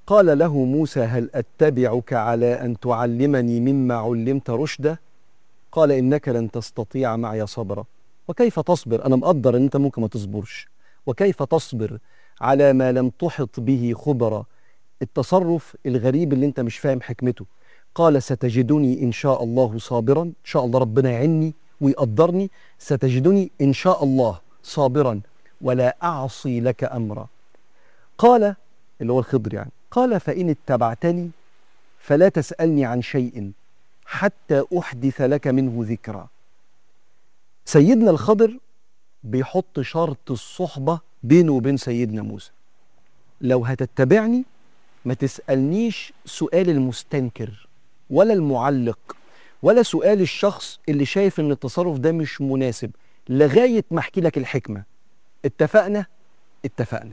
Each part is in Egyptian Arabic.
قال له موسى هل أتبعك على أن تعلمني مما علمت رشدا قال إنك لن تستطيع معي صبرا وكيف تصبر أنا مقدر أن أنت ممكن ما تصبرش وكيف تصبر على ما لم تحط به خبرا التصرف الغريب اللي أنت مش فاهم حكمته قال ستجدني إن شاء الله صابرا إن شاء الله ربنا يعني ويقدرني ستجدني إن شاء الله صابرا ولا أعصي لك أمرا قال اللي هو الخضر يعني قال فإن اتبعتني فلا تسألني عن شيء حتى أحدث لك منه ذكرى سيدنا الخضر بيحط شرط الصحبة بينه وبين سيدنا موسى لو هتتبعني ما تسألنيش سؤال المستنكر ولا المعلق ولا سؤال الشخص اللي شايف ان التصرف ده مش مناسب لغاية ما احكي لك الحكمة اتفقنا اتفقنا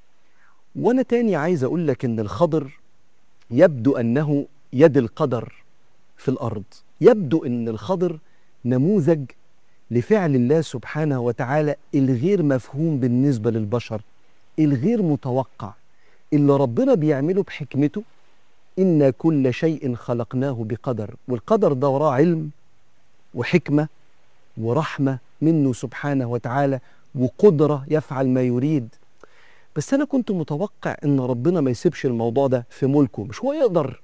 وانا تاني عايز اقول لك ان الخضر يبدو انه يد القدر في الارض يبدو ان الخضر نموذج لفعل الله سبحانه وتعالى الغير مفهوم بالنسبه للبشر الغير متوقع اللي ربنا بيعمله بحكمته ان كل شيء خلقناه بقدر والقدر ده وراه علم وحكمه ورحمه منه سبحانه وتعالى وقدره يفعل ما يريد بس انا كنت متوقع ان ربنا ما يسيبش الموضوع ده في ملكه مش هو يقدر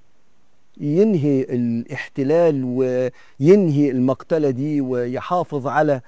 ينهي الاحتلال وينهي المقتله دي ويحافظ على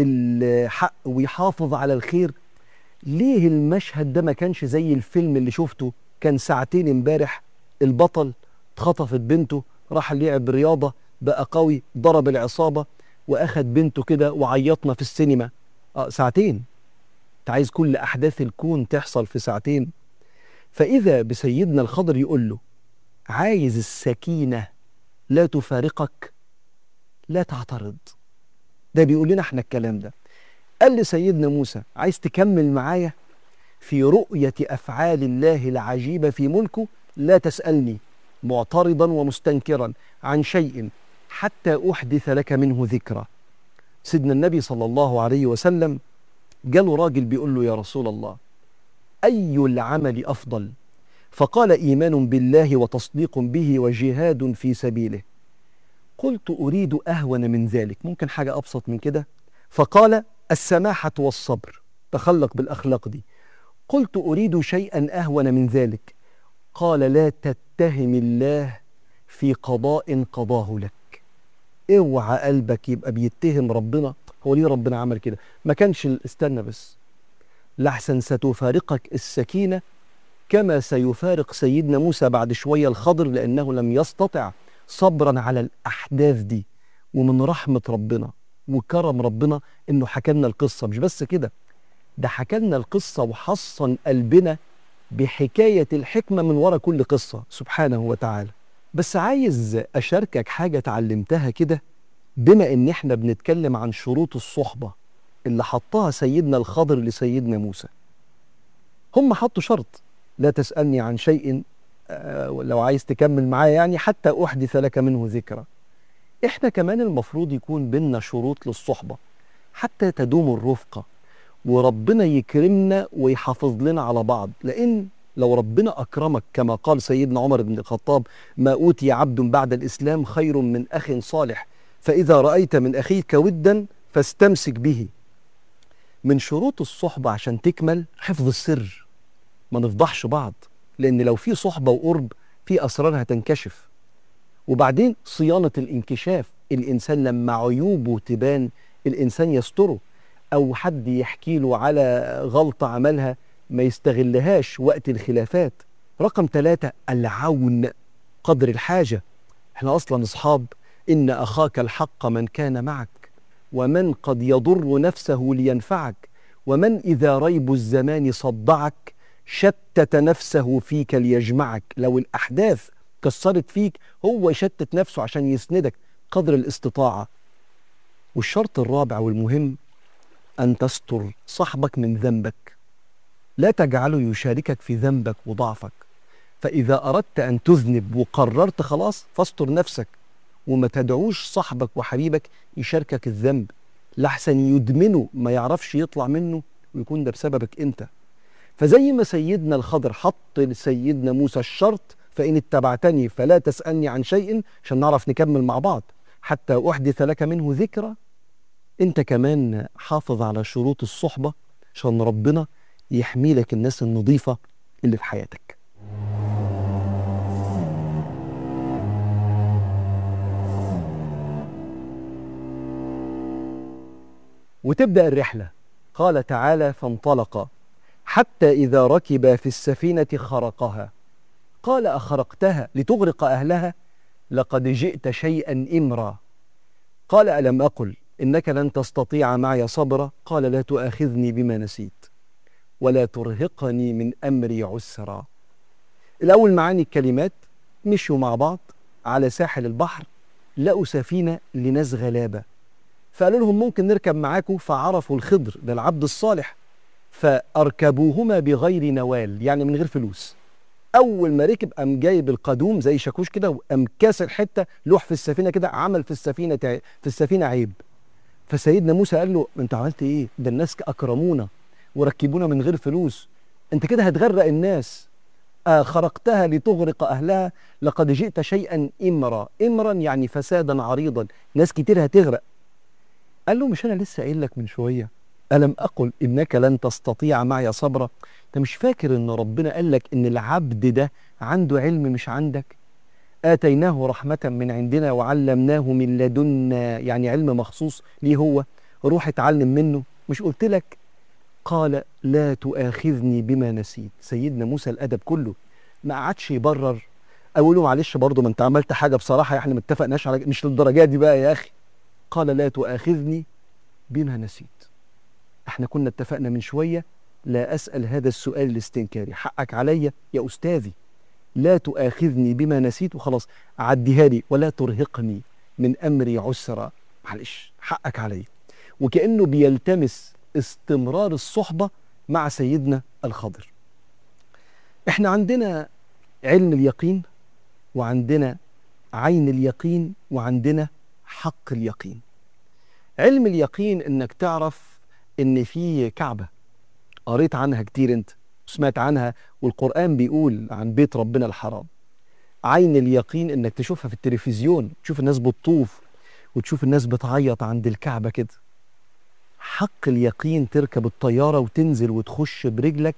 الحق ويحافظ على الخير ليه المشهد ده ما كانش زي الفيلم اللي شفته كان ساعتين امبارح البطل اتخطفت بنته راح لعب رياضه بقى قوي ضرب العصابه واخد بنته كده وعيطنا في السينما اه ساعتين انت عايز كل احداث الكون تحصل في ساعتين فاذا بسيدنا الخضر يقول له عايز السكينه لا تفارقك لا تعترض ده بيقول لنا احنا الكلام ده قال لسيدنا موسى عايز تكمل معايا في رؤيه افعال الله العجيبه في ملكه لا تسالني معترضا ومستنكرا عن شيء حتى احدث لك منه ذكرى سيدنا النبي صلى الله عليه وسلم جاله راجل بيقول له يا رسول الله أي العمل أفضل فقال إيمان بالله وتصديق به وجهاد في سبيله قلت أريد أهون من ذلك ممكن حاجة أبسط من كده فقال السماحة والصبر تخلق بالأخلاق دي قلت أريد شيئا أهون من ذلك قال لا تتهم الله في قضاء قضاه لك اوعى قلبك يبقى بيتهم ربنا هو ليه ربنا عمل كده ما كانش استنى بس لحسن ستفارقك السكينة كما سيفارق سيدنا موسى بعد شوية الخضر لأنه لم يستطع صبرا على الأحداث دي ومن رحمة ربنا وكرم ربنا إنه حكى لنا القصة مش بس كده ده حكى لنا القصة وحصن قلبنا بحكاية الحكمة من وراء كل قصة سبحانه وتعالى بس عايز أشاركك حاجة اتعلمتها كده بما ان احنا بنتكلم عن شروط الصحبه اللي حطها سيدنا الخضر لسيدنا موسى هم حطوا شرط لا تسالني عن شيء آه لو عايز تكمل معايا يعني حتى احدث لك منه ذكرى احنا كمان المفروض يكون بينا شروط للصحبه حتى تدوم الرفقه وربنا يكرمنا ويحافظ لنا على بعض لان لو ربنا اكرمك كما قال سيدنا عمر بن الخطاب ما اوتي عبد بعد الاسلام خير من اخ صالح فإذا رأيت من أخيك ودا فاستمسك به من شروط الصحبة عشان تكمل حفظ السر ما نفضحش بعض لأن لو في صحبة وقرب في أسرار هتنكشف وبعدين صيانة الانكشاف الإنسان لما عيوبه تبان الإنسان يستره أو حد يحكي له على غلطة عملها ما يستغلهاش وقت الخلافات رقم ثلاثة العون قدر الحاجة احنا أصلا أصحاب إن أخاك الحق من كان معك ومن قد يضر نفسه لينفعك ومن إذا ريب الزمان صدعك شتت نفسه فيك ليجمعك لو الأحداث كسرت فيك هو يشتت نفسه عشان يسندك قدر الاستطاعة والشرط الرابع والمهم أن تستر صاحبك من ذنبك لا تجعله يشاركك في ذنبك وضعفك فإذا أردت أن تذنب وقررت خلاص فاستر نفسك وما تدعوش صاحبك وحبيبك يشاركك الذنب لحسن يدمنه ما يعرفش يطلع منه ويكون ده بسببك انت فزي ما سيدنا الخضر حط لسيدنا موسى الشرط فإن اتبعتني فلا تسألني عن شيء عشان نعرف نكمل مع بعض حتى أحدث لك منه ذكرى أنت كمان حافظ على شروط الصحبة عشان ربنا يحمي لك الناس النظيفة اللي في حياتك وتبدأ الرحلة قال تعالى فانطلقا حتى إذا ركبا في السفينة خرقها قال أخرقتها لتغرق أهلها لقد جئت شيئا إمرا قال ألم أقل إنك لن تستطيع معي صبرا قال لا تؤاخذني بما نسيت ولا ترهقني من أمري عسرا الأول معاني الكلمات مشوا مع بعض على ساحل البحر لقوا سفينة لناس غلابة فقالوا لهم ممكن نركب معاكم فعرفوا الخضر ده العبد الصالح فأركبوهما بغير نوال يعني من غير فلوس أول ما ركب قام جايب القدوم زي شاكوش كده وقام كاسر حتة لوح في السفينة كده عمل في السفينة في السفينة عيب فسيدنا موسى قال له انت عملت ايه ده الناس اكرمونا وركبونا من غير فلوس انت كده هتغرق الناس آه خرقتها لتغرق اهلها لقد جئت شيئا امرا امرا يعني فسادا عريضا ناس كتير هتغرق قال له مش انا لسه قايل لك من شويه الم اقل انك لن تستطيع معي صبرا انت مش فاكر ان ربنا قال لك ان العبد ده عنده علم مش عندك آتيناه رحمة من عندنا وعلمناه من لدنا يعني علم مخصوص ليه هو روح اتعلم منه مش قلت لك قال لا تؤاخذني بما نسيت سيدنا موسى الأدب كله ما قعدش يبرر أقول له معلش برضه ما أنت عملت حاجة بصراحة احنا ما اتفقناش على مش للدرجة دي بقى يا أخي قال لا تؤاخذني بما نسيت احنا كنا اتفقنا من شوية لا أسأل هذا السؤال الاستنكاري حقك عليا يا أستاذي لا تؤاخذني بما نسيت وخلاص عديها لي ولا ترهقني من أمري عسرا معلش حقك عليا وكأنه بيلتمس استمرار الصحبة مع سيدنا الخضر احنا عندنا علم اليقين وعندنا عين اليقين وعندنا حق اليقين علم اليقين انك تعرف ان في كعبة قريت عنها كتير انت سمعت عنها والقرآن بيقول عن بيت ربنا الحرام عين اليقين انك تشوفها في التلفزيون تشوف الناس بتطوف وتشوف الناس بتعيط عند الكعبة كده حق اليقين تركب الطيارة وتنزل وتخش برجلك